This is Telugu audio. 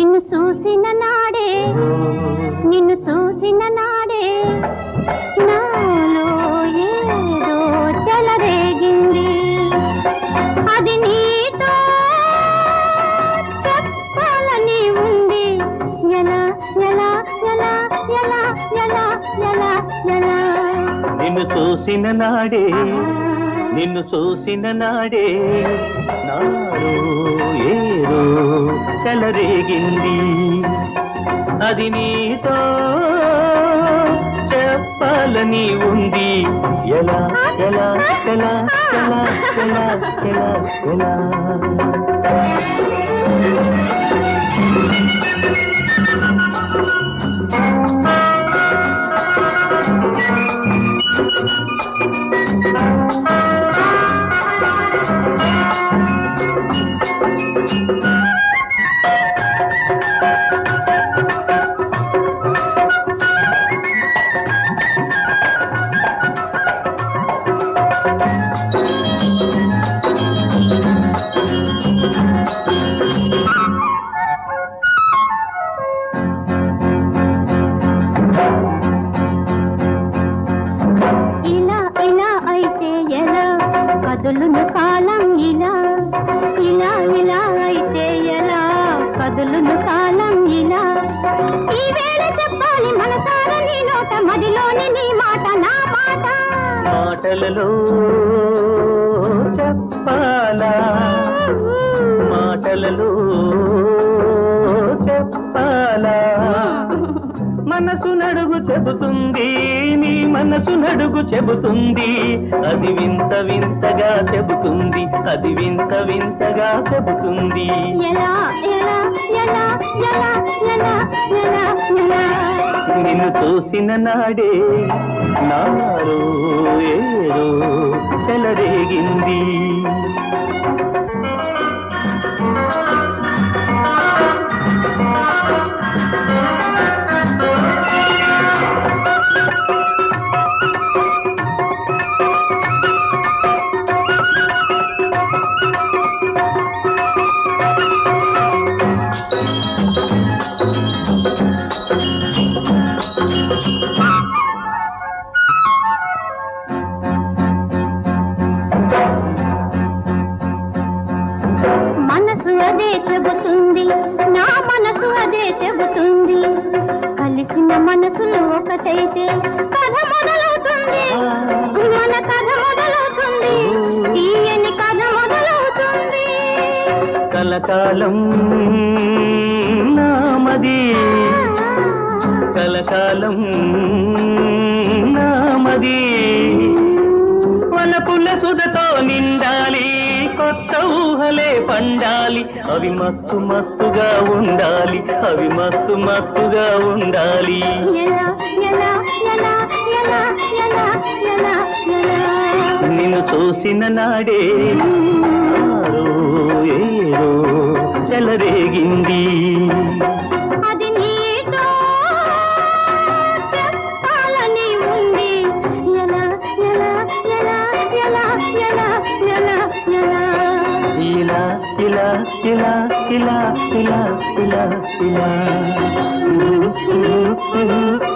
నిన్ను చూసిన నాడే నిన్ను చూసిన నాడే నాలో ఏదో చెలరేగింది అది నీతో చెప్పాలని ఉంది ఎలా ఎలా ఎలా ఎలా ఎలా ఎలా ఎలా నిన్ను చూసిన నాడే నిన్ను చూసిన నాడే నాలో ఏదో చెలరేగింది అది నీతో చెప్పాలని ఉంది ఎలా ఎలా ఎలా ఎలా ఎలా ఎలా ఎలా ఇలా ఇలా అయితే ఎలా కదులును కాలం ఇలా ఇలా ఇలా అయితే ఎలా కదులును కాలం ఇలా ఈ వేళ చెప్పాలి మనసార నీ నోట మదిలోని నీ మాట నా మాట మాటలలో చెప్పాలా మాటలలో చెప్పాలా మనసు నడుగు చెబుతుంది నీ మనసు నడుగు చెబుతుంది అది వింత వింతగా చెబుతుంది అది వింత వింతగా చెబుతుంది ఎలా ఎలా ఎలా ఎలా ఎలా ఎలా ఎలా నిన్ను చూసిన నాడే నాలో ఏదో చెలరేగింది మనసు అదే చెబుతుంది నా మనసు అదే చెబుతుంది కలిసిన మనసులు ఒకటైతే కథ మొదలవుతుంది మన కథ మొదలవుతుంది తీయని కథ మొదలవుతుంది కలకాలం నామది కలకాలం నామది వనపుల సుధతో నిండాలి కొత్త ఊహలే పండాలి అవి మత్తు మత్తుగా ఉండాలి అవి మత్తు మత్తుగా ఉండాలి ఎలా ఎలా ఎలా ఎలా ఎలా ఎలా ఎలా నిన్ను చూసిన నాడే నాలో ఏదో చెలరేగింది అది నీతో చెప్పాలని ఉంది ఎలా ఎలా ఎలా ఎలా ఎలా ఎలా ఎలా ఇలా ఇలా ఇలా ఇలా ఇలా ఇలా ఇలా